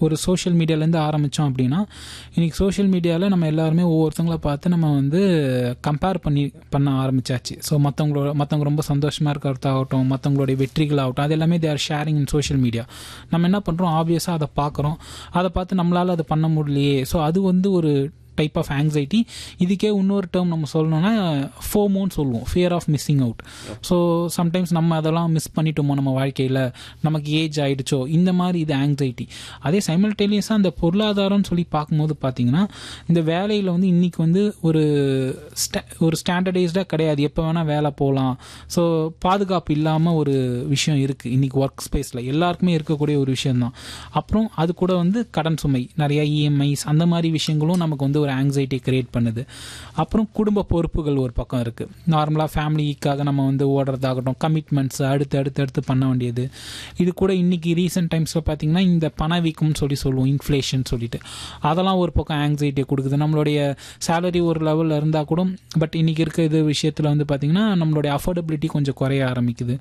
ஒரு சோஷியல் மீடியாலேருந்து ஆரம்பித்தோம் அப்படின்னா இன்னைக்கு சோஷியல் மீடியாவில் நம்ம எல்லாருமே ஒவ்வொருத்தங்கள பார்த்து நம்ம வந்து கம்பேர் பண்ணி பண்ண ஆரம்பிச்சாச்சு ஸோ மற்றவங்களோட மற்றவங்க ரொம்ப சந்தோஷமாக இருக்கிறதாகட்டும் மற்றவங்களுடைய வெற்றிகள் ஆகட்டும் அது எல்லாமே there sharing in social media நம்ம என்ன பண்ணுறோம் ஆப்வியஸாக அதை பார்க்குறோம் அதை பார்த்து நம்மளால் அதை பண்ண முடியலையே ஸோ அது வந்து ஒரு டைப் ஆஃப் ஆங்ஸைட்டி இதுக்கே இன்னொரு டேர்ம் நம்ம சொல்லணும்னா ஃபோமோன்னு சொல்லுவோம் fear of missing out so sometimes நம்ம அதெல்லாம் மிஸ் பண்ணிட்டோமோ நம்ம வாழ்க்கையில் நமக்கு ஏஜ் ஆயிடுச்சோ இந்த மாதிரி இது ஆங்ஸைட்டி அதே சைமல்டேனியஸாக அந்த பொருளாதாரம்னு சொல்லி பார்க்கும்போது பார்த்தீங்கன்னா இந்த வேலையில் வந்து இன்னைக்கு வந்து ஒரு ஸ்டா ஒரு ஸ்டாண்டர்டைஸ்டாக கிடையாது எப்போ வேணால் வேலை போகலாம் ஸோ பாதுகாப்பு இல்லாமல் ஒரு விஷயம் இருக்குது இன்னைக்கு ஒர்க் ஸ்பேஸில் எல்லாருக்குமே இருக்கக்கூடிய ஒரு விஷயம்தான் அப்புறம் அது கூட வந்து கடன் சுமை நிறைய இஎம்ஐஸ் அந்த மாதிரி விஷயங்களும் நமக்கு வந்து ஒரு ஆங்ஸைட்டி கிரியேட் பண்ணுது அப்புறம் குடும்ப பொறுப்புகள் ஒரு பக்கம் இருக்குது நார்மலாக ஃபேமிலிக்காக நம்ம வந்து ஓடுறதாகட்டும் கமிட்மெண்ட்ஸ் அடுத்து அடுத்து அடுத்து பண்ண வேண்டியது இது கூட இன்னைக்கு ரீசெண்ட் டைம்ஸில் பார்த்தீங்கன்னா இந்த பணவீக்கம்னு சொல்லி சொல்லுவோம் இன்ஃப்ளேஷன் சொல்லிட்டு அதெல்லாம் ஒரு பக்கம் ஆங்ஸைட்டியை கொடுக்குது நம்மளுடைய சேலரி ஒரு லெவலில் இருந்தால் கூட பட் இன்னைக்கு இருக்க இது விஷயத்தில் வந்து பார்த்தீங்கன்னா நம்மளுடைய அஃபோர்டபிலிட்டி கொஞ்சம் குறைய ஆரம்பிக்குது